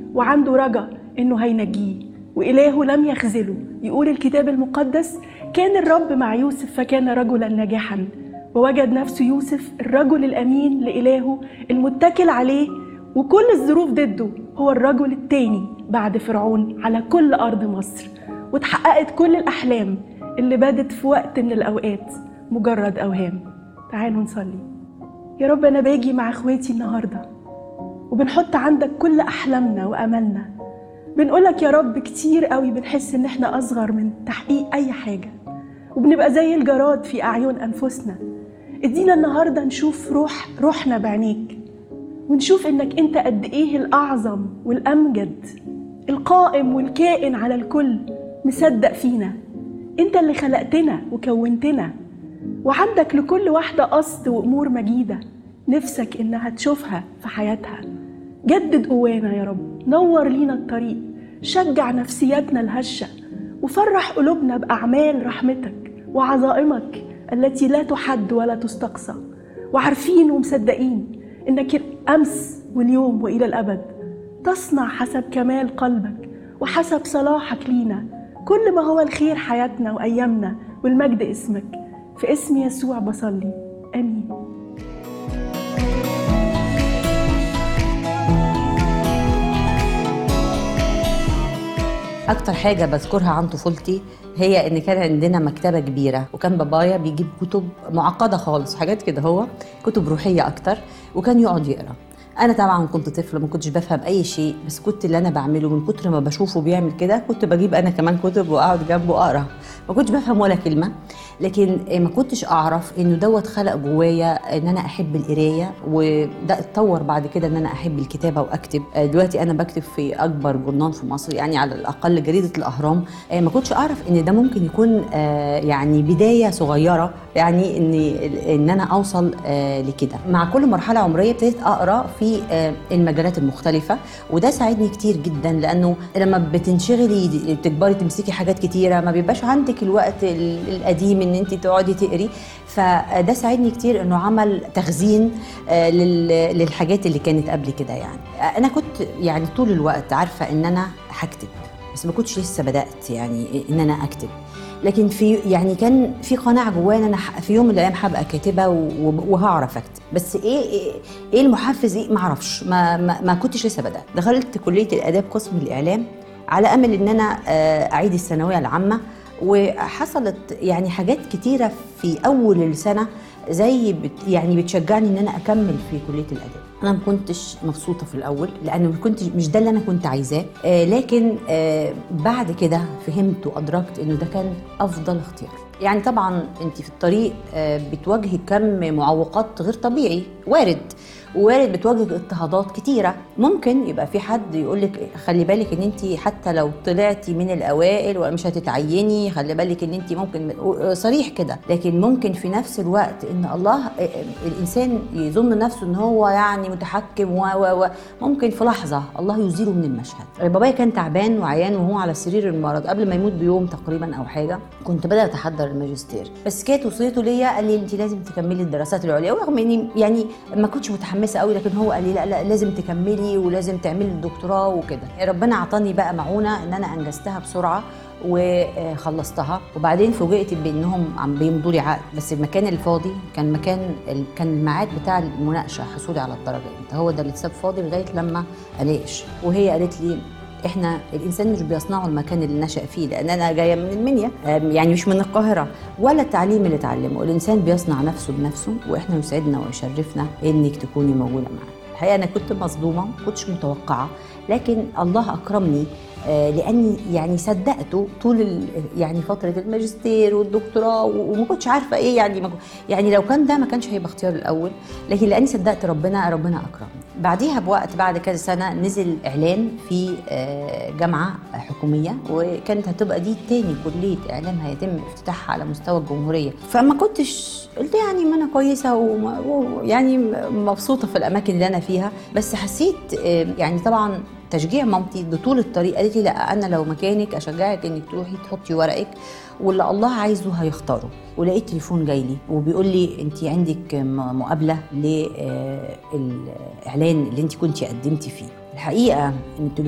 وعنده رجا انه هينجيه وإلهه لم يخذله يقول الكتاب المقدس كان الرب مع يوسف فكان رجلا ناجحا ووجد نفسه يوسف الرجل الأمين لإلهه المتكل عليه وكل الظروف ضده هو الرجل التاني بعد فرعون على كل أرض مصر واتحققت كل الأحلام اللي بدت في وقت من الأوقات مجرد أوهام تعالوا نصلي يا رب أنا باجي مع إخواتي النهاردة وبنحط عندك كل أحلامنا وأملنا بنقولك يا رب كتير قوي بنحس إن إحنا أصغر من تحقيق أي حاجة وبنبقى زي الجراد في أعين أنفسنا ادينا النهاردة نشوف روح روحنا بعينيك ونشوف إنك أنت قد إيه الأعظم والأمجد القائم والكائن على الكل مصدق فينا أنت اللي خلقتنا وكونتنا وعندك لكل واحدة قصد وأمور مجيدة نفسك إنها تشوفها في حياتها جدد قوانا يا رب نور لينا الطريق شجع نفسياتنا الهشة وفرح قلوبنا بأعمال رحمتك وعظائمك التي لا تحد ولا تستقصى وعارفين ومصدقين إنك الأمس واليوم وإلى الأبد تصنع حسب كمال قلبك وحسب صلاحك لينا كل ما هو الخير حياتنا وأيامنا والمجد اسمك في اسم يسوع بصلي آمين اكتر حاجه بذكرها عن طفولتي هي ان كان عندنا مكتبه كبيره وكان بابايا بيجيب كتب معقده خالص حاجات كده هو كتب روحيه اكتر وكان يقعد يقرا انا طبعا كنت طفله ما كنتش بفهم اي شيء بس كنت اللي انا بعمله من كتر ما بشوفه بيعمل كده كنت بجيب انا كمان كتب واقعد جنبه اقرا ما كنتش بفهم ولا كلمه لكن ما كنتش اعرف انه دوت خلق جوايا ان انا احب القرايه وده اتطور بعد كده ان انا احب الكتابه واكتب دلوقتي انا بكتب في اكبر جورنال في مصر يعني على الاقل جريده الاهرام ما كنتش اعرف ان ده ممكن يكون يعني بدايه صغيره يعني ان ان انا اوصل لكده مع كل مرحله عمريه ابتديت اقرا في المجالات المختلفه وده ساعدني كتير جدا لانه لما بتنشغلي تكبري تمسكي حاجات كتيره ما بيبقاش عندك الوقت القديم ان انت تقعدي تقري فده ساعدني كتير انه عمل تخزين للحاجات اللي كانت قبل كده يعني انا كنت يعني طول الوقت عارفه ان انا هكتب بس ما كنتش لسه بدات يعني ان انا اكتب لكن في يعني كان في قناعه جوايا ان انا في يوم من الايام هبقى كاتبه وهعرف اكتب بس ايه ايه, إيه المحفز ايه ما اعرفش ما, ما, ما كنتش لسه بدات دخلت كليه الاداب قسم الاعلام على امل ان انا اعيد الثانويه العامه وحصلت يعني حاجات كتيره في اول السنه زي بت يعني بتشجعني ان انا اكمل في كليه الاداب انا ما كنتش مبسوطه في الاول لان ما كنت مش ده اللي انا كنت عايزاه آه لكن آه بعد كده فهمت وادركت انه ده كان افضل اختيار يعني طبعا انت في الطريق آه بتواجهي كم معوقات غير طبيعي وارد ووارد بتواجه اضطهادات كتيرة ممكن يبقى في حد يقول لك خلي بالك ان انت حتى لو طلعتي من الاوائل ومش هتتعيني خلي بالك ان انت ممكن صريح كده لكن ممكن في نفس الوقت ان الله الانسان يظن نفسه ان هو يعني متحكم و و ممكن في لحظة الله يزيله من المشهد بابايا كان تعبان وعيان وهو على سرير المرض قبل ما يموت بيوم تقريبا او حاجة كنت بدأت احضر الماجستير بس كانت وصيته ليا قال لي انت لازم تكملي الدراسات العليا ورغم اني يعني ما كنتش متحمسه متحمسه قوي لكن هو قال لي لا لا لازم تكملي ولازم تعملي الدكتوراه وكده ربنا عطاني بقى معونه ان انا انجزتها بسرعه وخلصتها وبعدين فوجئت بانهم عم بيمضوا لي عقد بس المكان الفاضي كان مكان كان الميعاد بتاع المناقشه حصولي على الدرجه انت هو ده اللي اتساب فاضي لغايه لما الاقيش وهي قالت لي احنا الانسان مش بيصنعه المكان اللي نشا فيه لان انا جايه من المنيا يعني مش من القاهره ولا التعليم اللي اتعلمه الانسان بيصنع نفسه بنفسه واحنا يسعدنا ويشرفنا انك تكوني موجوده معانا الحقيقه انا كنت مصدومه ما كنتش متوقعه لكن الله اكرمني لاني يعني صدقته طول يعني فتره الماجستير والدكتوراه وما كنتش عارفه ايه يعني يعني لو كان ده ما كانش هيبقى اختيار الاول لكن لاني صدقت ربنا ربنا اكرمني بعديها بوقت بعد كذا سنه نزل اعلان في جامعه حكوميه وكانت هتبقى دي تاني كليه اعلام هيتم افتتاحها على مستوى الجمهوريه فما كنتش قلت يعني ما انا كويسه ويعني مبسوطه في الاماكن اللي انا فيها بس حسيت يعني طبعا تشجيع مامتي طول الطريق قالت لي لا انا لو مكانك اشجعك انك تروحي تحطي ورقك واللي الله عايزه هيختاره ولقيت تليفون جاي لي وبيقول لي انت عندك مقابله للاعلان اللي انت كنتي قدمتي فيه الحقيقه ان